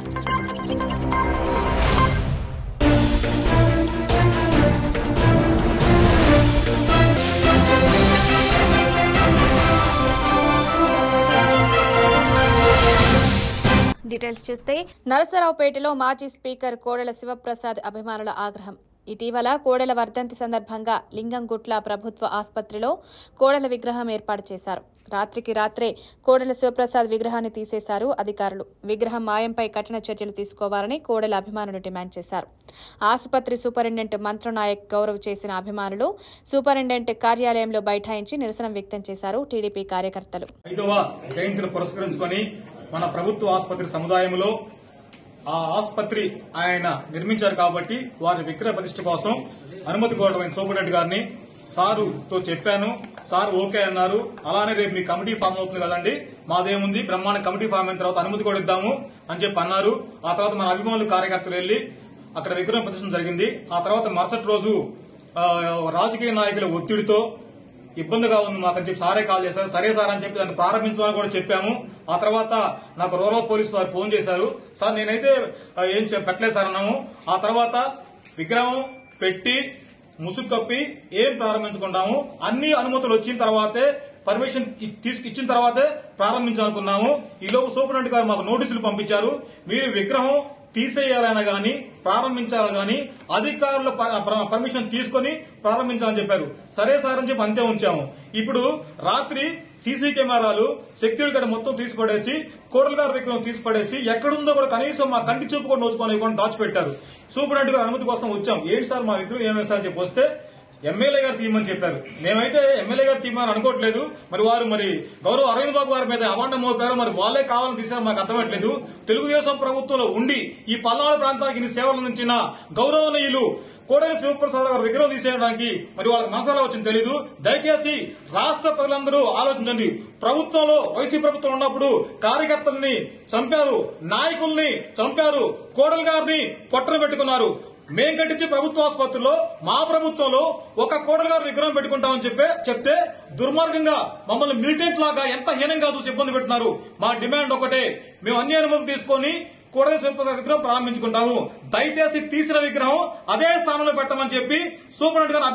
details చూస్తే నరసరావుపేటలో మాజీ speaker Kodela Sivaprasad అభిమానుల ఆగ్రహం ఇటీవల కోడెల వర్ధంతి సందర్భంగా లింగంగుట్ల ప్రభుత్వ ఆసుపత్రిలో కోడెల విగ్రహం ఏర్పాటు చేశారు రాత్రికి రాత్రే కోడెల శివప్రసాద్ విగ్రహాన్ని తీసేశారు అధికారులు విగ్రహం మాయంపై కఠిన చర్యలు తీసుకోవాలని కోడెల అభిమానులు డిమాండ్ చేశారు ఆసుపత్రి సూపరింటెండెంట్ మంత్రనాయక్ గౌరవ్ చేసిన అభిమానులు సూపరింటెండెంట్ కార్యాలయంలో బైఠాయించి నిరసన వ్యక్తం చేశారు టీడీపీ కార్యకర్తలు ఐదవ జయంతిని పురస్కరించుకొని మన ప్రభుత్వ ఆసుపత్రి సముదాయంలో ఆ ఆసుపత్రి ఆయన నిర్మించారు కాబట్టి వారి విగ్రహ ప్రతిష్ఠ కోసం అనుమతి కోరడం సూపరింటెండెంట్ గారిని సారుతో చెప్పాను సార్ ఓకే అన్నారు అలానే రేపు మీ కమిటీ ఫామ్ అవుతుంది కదండి మాదేముంది బ్రహ్మాండ కమిటీ ఫామ్ అయిన తర్వాత అనుమతి కూడా ఇద్దాము అని చెప్పి అన్నారు ఆ తర్వాత మన అభిమానులు కార్యకర్తలు వెళ్లి అక్కడ విగ్రహం ప్రదర్శన జరిగింది ఆ తర్వాత మరుసటి రోజు ఆ, రాజకీయ నాయకుల ఒత్తిడితో ఇబ్బందిగా ఉంది మాకు అని చెప్పి సారే కాల్ చేశారు సరే సార్ అని చెప్పి దాన్ని ప్రారంభించమని కూడా చెప్పాము ఆ తర్వాత నాకు రూరల్ పోలీస్ వారు ఫోన్ చేశారు సార్ నేనైతే ఆ, ఏం చె- పెట్టలేదు సార్ అన్నాము ఆ తర్వాత విగ్రహం పెట్టి ముసుగు కప్పి ఏం ప్రారంభించుకుంటాము అన్ని అనుమతులు వచ్చిన తర్వాతే పర్మిషన్ ఇ- తీసుకు ఇచ్చిన తర్వాతే ప్రారంభించాలనుకున్నాము ఈలోపు సూపరింటెండెంట్ గారు మాకు నోటీసులు పంపించారు మీరు విగ్రహం తీసేయాలైనా గాని ప్రారంభించాలని గాని అధికారుల ప- ప- పర్మిషన్ తీసుకొని ప్రారంభించాలని చెప్పారు సరే సార్ అని చెప్పి అంతే ఉంచాము ఇప్పుడు రాత్రి సీసీ కెమెరాలు సెక్యూరిటీ గార్డ్ మొత్తం తీసిపడేసి కోడలు గారి విగ్రహం తీసిపడేసి ఎక్కడుందో కూడా కనీసం మా కంటి చూపు కూడా నోచుకొని దాచిపెట్టారు సూపరింటెండెంట్ గారి అనుమతి కోసం వచ్చాం ఏంటి సార్ మా విగ్రహం ఏమైనా సార్ అని చెప్పి వస్తే ఎమ్మెల్యే గారు తీయమని చెప్పారు మేమైతే ఎమ్మెల్యే గారు తీయమని అనుకోవట్లేదు మరి వారు మరి గౌరవ అరవింద్ బాబు గారి మీద అవాండం మోపారు మరి వాళ్ళే కావాలని తీశారు మాకు అర్థమవట్లేదు తెలుగుదేశం ప్రభుత్వంలో ఉండి ఈ పల్నాడు ప్రాంతానికి ఇన్ని సేవలు అందించిన గౌరవనీయులు కోడెల శివప్రసాద్ గారు విగ్రహం తీసేయడానికి మరి వాళ్ళకి మనసారా వచ్చింది తెలీదు దయచేసి రాష్ట్ర ప్రజలందరూ ఆలోచించండి ప్రభుత్వంలో వైసీపీ ప్రభుత్వం ఉన్నప్పుడు కార్యకర్తల్ని చంపారు నాయకుల్ని చంపారు కోడలు గారిని పొట్టన పెట్టుకున్నారు మేం కట్టించే ప్రభుత్వ ఆసుపత్రిలో మా ప్రభుత్వంలో ఒక కోడలు గారు విగ్రహం పెట్టుకుంటామని చెప్పే చెప్తే దుర్మార్గంగా మమ్మల్ని మిలిటెంట్ లాగా ఎంత హీనంగా చూసి ఇబ్బంది పెడుతున్నారు మా డిమాండ్ ఒకటే మేము అన్ని అనుమతులు తీసుకొని కోడలి శిల్ప విగ్రహం ప్రారంభించుకుంటాము దయచేసి తీసిన విగ్రహం అదే స్థానంలో పెట్టమని చెప్పి సూపరింటెండెంట్ గారు